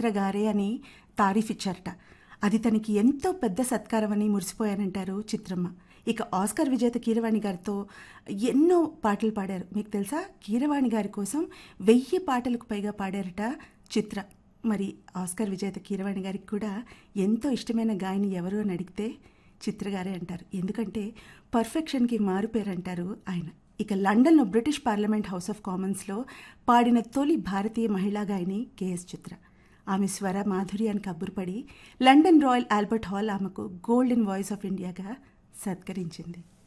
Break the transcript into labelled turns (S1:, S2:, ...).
S1: చిత్ర గారే అని తారీఫ్ ఇచ్చారట అది తనకి ఎంతో పెద్ద సత్కారం అని మురిసిపోయానంటారు చిత్రమ్మ ఇక ఆస్కార్ విజేత కీరవాణి గారితో ఎన్నో పాటలు పాడారు మీకు తెలుసా కీరవాణి గారి కోసం వెయ్యి పాటలకు పైగా పాడారట చిత్ర మరి ఆస్కార్ విజేత కీరవాణి గారికి కూడా ఎంతో ఇష్టమైన గాయని ఎవరు అని అడిగితే చిత్రగారే అంటారు ఎందుకంటే పర్ఫెక్షన్కి మారుపేరంటారు ఆయన ఇక లండన్లో బ్రిటిష్ పార్లమెంట్ హౌస్ ఆఫ్ కామన్స్లో పాడిన తొలి భారతీయ మహిళా గాయని కేఎస్ చిత్ర ఆమె స్వర మాధుర్యానికి అబ్బురపడి లండన్ రాయల్ ఆల్బర్ట్ హాల్ ఆమెకు గోల్డెన్ వాయిస్ ఆఫ్ ఇండియాగా సత్కరించింది